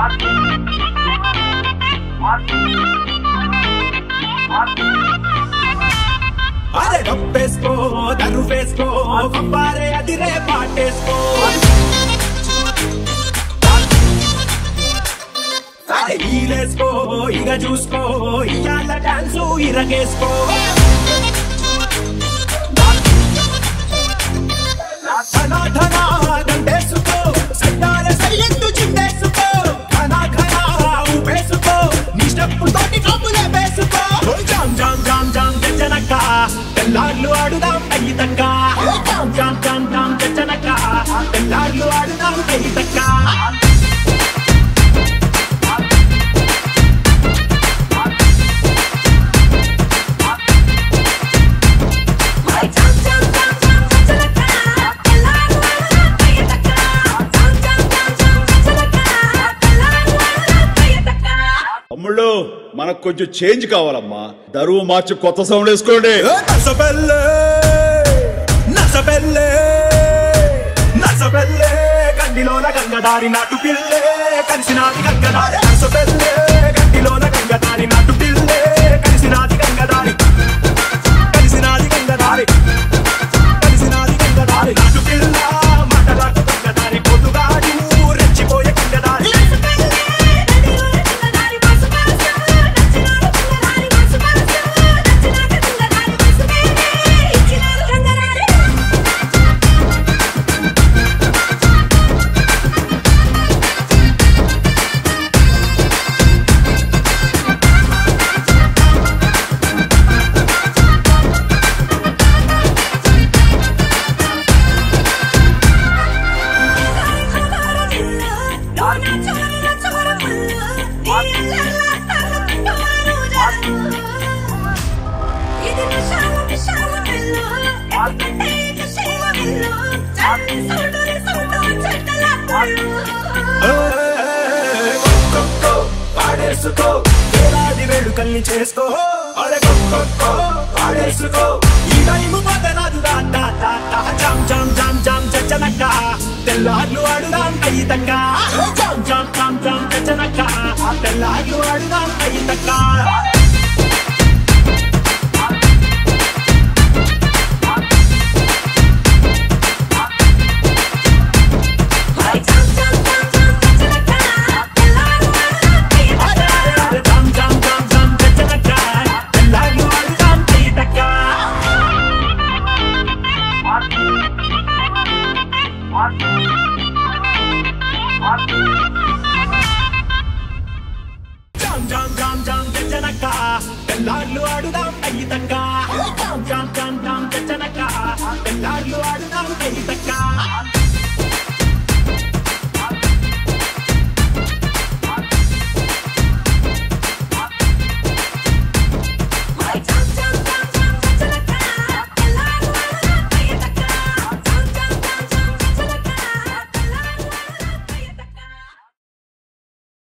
అరే డబ్బేసుకో దరువేసుకో కంపారే అది రే పాటేసుకో అరే ఈలేసుకో ఇక చూసుకో ఇయాల డాన్సు ఇరగేసుకో ధనా ధనా దండేసుకో సయ్యాల సయ్యత్తు చిందేసుకో ఘనా ఘనా ఊపేసుకో నీ స్టెప్పు తోటి కప్పులే వేసుకో జామ్ జామ్ జామ్ జామ్ జనక తెల్లార్లు ఆడుదాం అయ్యితక్క జామ్ జామ్ జామ్ జామ్ జనక తెల్లార్లు ఆడుదాం అయ్యితక్క తమ్ముళ్ళు మనకు కొంచెం చేంజ్ కావాలమ్మా దరువు మార్చి కొత్త సౌండ్ వేసుకోండి నసబెల్లే నసబెల్లే నసబెల్లే గండిలోన గంగదారి నాటు పిల్లే కలిసినాది గంగదారి నసబెల్లే గండిలోన గంగదారి నాటు పిల్లే కలిసినాది గంగదారి కలిసినాది గంగదారి కలిసినాది గంగదారి నాటు పిల్ల మాటలాకు గంగదారి పొద్దుగాడు రెచ్చిపోయే గంగదారి కొక్కో పాడేసుకో వేలాది వేడుకల్ని చేసుకో అరే కొక్కో పాడేసుకో ఈ టైము మొదలదు జామ్ జామ్ జామ్ జామ్ చచ్చనక్క తెల్లార్లు ఆడుదాం అయ్యితక్క జామ్ జామ్ జామ్ జామ్ చచ్చనక్క తెల్లార్లు ఆడుదాం అయ్యితక్క జామ్ జామ్ జామ్ జామ్ చచ్చనక్క తెల్లార్లు ఆడుదాం అయ్యితక్క What?